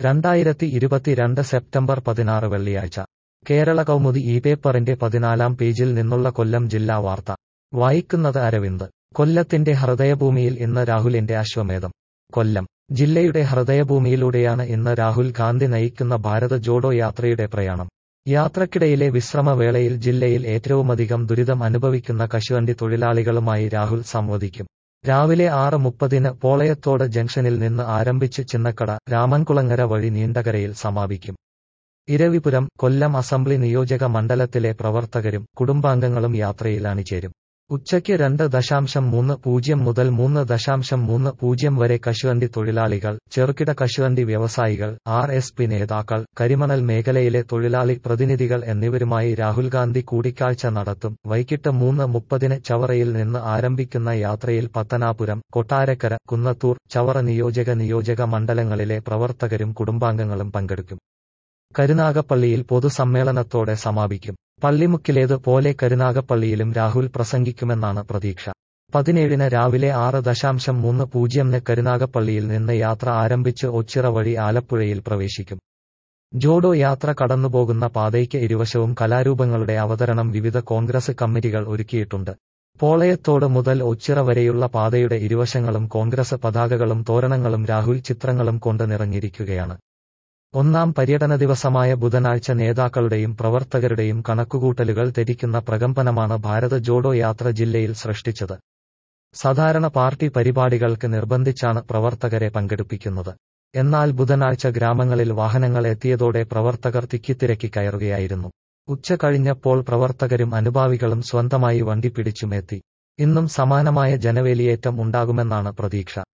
രണ്ടായിരത്തി ഇരുപത്തിരണ്ട് സെപ്റ്റംബർ പതിനാറ് വെള്ളിയാഴ്ച കേരള കൗമുദി ഈ പേപ്പറിന്റെ പതിനാലാം പേജിൽ നിന്നുള്ള കൊല്ലം ജില്ലാ വാർത്ത വായിക്കുന്നത് അരവിന്ദ് കൊല്ലത്തിന്റെ ഹൃദയഭൂമിയിൽ ഇന്ന് രാഹുലിന്റെ അശ്വമേധം കൊല്ലം ജില്ലയുടെ ഹൃദയഭൂമിയിലൂടെയാണ് ഇന്ന് രാഹുൽ ഗാന്ധി നയിക്കുന്ന ഭാരത ജോഡോ യാത്രയുടെ പ്രയാണം യാത്രക്കിടയിലെ വിശ്രമവേളയിൽ ജില്ലയിൽ ഏറ്റവുമധികം ദുരിതം അനുഭവിക്കുന്ന കശുവണ്ടി തൊഴിലാളികളുമായി രാഹുൽ സംവദിക്കും രാവിലെ ആറ് മുപ്പതിന് പോളയത്തോട് ജംഗ്ഷനിൽ നിന്ന് ആരംഭിച്ച് ചിന്നക്കട രാമൻകുളങ്ങര വഴി നീണ്ടകരയിൽ സമാപിക്കും ഇരവിപുരം കൊല്ലം അസംബ്ലി നിയോജക മണ്ഡലത്തിലെ പ്രവർത്തകരും കുടുംബാംഗങ്ങളും യാത്രയിൽ അണിചേരും ഉച്ചയ്ക്ക് രണ്ട് ദശാംശം മൂന്ന് പൂജ്യം മുതൽ മൂന്ന് ദശാംശം മൂന്ന് പൂജ്യം വരെ കശുവണ്ടി തൊഴിലാളികൾ ചെറുകിട കശുവണ്ടി വ്യവസായികൾ ആർ എസ് പി നേതാക്കൾ കരിമണൽ മേഖലയിലെ തൊഴിലാളി പ്രതിനിധികൾ എന്നിവരുമായി രാഹുൽ ഗാന്ധി കൂടിക്കാഴ്ച നടത്തും വൈകിട്ട് മൂന്ന് മുപ്പതിന് ചവറയിൽ നിന്ന് ആരംഭിക്കുന്ന യാത്രയിൽ പത്തനാപുരം കൊട്ടാരക്കര കുന്നത്തൂർ ചവറ നിയോജക നിയോജക മണ്ഡലങ്ങളിലെ പ്രവർത്തകരും കുടുംബാംഗങ്ങളും പങ്കെടുക്കും കരുനാഗപ്പള്ളിയിൽ പൊതുസമ്മേളനത്തോടെ സമാപിക്കും പള്ളിമുക്കിലേത് പോലെ കരുനാഗപ്പള്ളിയിലും രാഹുൽ പ്രസംഗിക്കുമെന്നാണ് പ്രതീക്ഷ പതിനേഴിന് രാവിലെ ആറ് ദശാംശം മൂന്ന് പൂജ്യംന് കരുനാഗപ്പള്ളിയിൽ നിന്ന് യാത്ര ആരംഭിച്ച് ഒച്ചിറ വഴി ആലപ്പുഴയിൽ പ്രവേശിക്കും ജോഡോ യാത്ര കടന്നുപോകുന്ന പാതയ്ക്ക് ഇരുവശവും കലാരൂപങ്ങളുടെ അവതരണം വിവിധ കോൺഗ്രസ് കമ്മിറ്റികൾ ഒരുക്കിയിട്ടുണ്ട് പോളയത്തോട് മുതൽ ഒച്ചിറ വരെയുള്ള പാതയുടെ ഇരുവശങ്ങളും കോൺഗ്രസ് പതാകകളും തോരണങ്ങളും രാഹുൽ ചിത്രങ്ങളും കൊണ്ട് നിറഞ്ഞിരിക്കുകയാണ് ഒന്നാം പര്യടന ദിവസമായ ബുധനാഴ്ച നേതാക്കളുടെയും പ്രവർത്തകരുടെയും കണക്കുകൂട്ടലുകൾ തെറ്റിക്കുന്ന പ്രകമ്പനമാണ് ഭാരത ജോഡോ യാത്ര ജില്ലയിൽ സൃഷ്ടിച്ചത് സാധാരണ പാർട്ടി പരിപാടികൾക്ക് നിർബന്ധിച്ചാണ് പ്രവർത്തകരെ പങ്കെടുപ്പിക്കുന്നത് എന്നാൽ ബുധനാഴ്ച ഗ്രാമങ്ങളിൽ വാഹനങ്ങൾ എത്തിയതോടെ പ്രവർത്തകർ തിക്കിത്തിരക്കി കയറുകയായിരുന്നു ഉച്ച കഴിഞ്ഞപ്പോൾ പ്രവർത്തകരും അനുഭാവികളും സ്വന്തമായി വണ്ടി പിടിച്ചുമെത്തി ഇന്നും സമാനമായ ജനവേലിയേറ്റം ഉണ്ടാകുമെന്നാണ് പ്രതീക്ഷ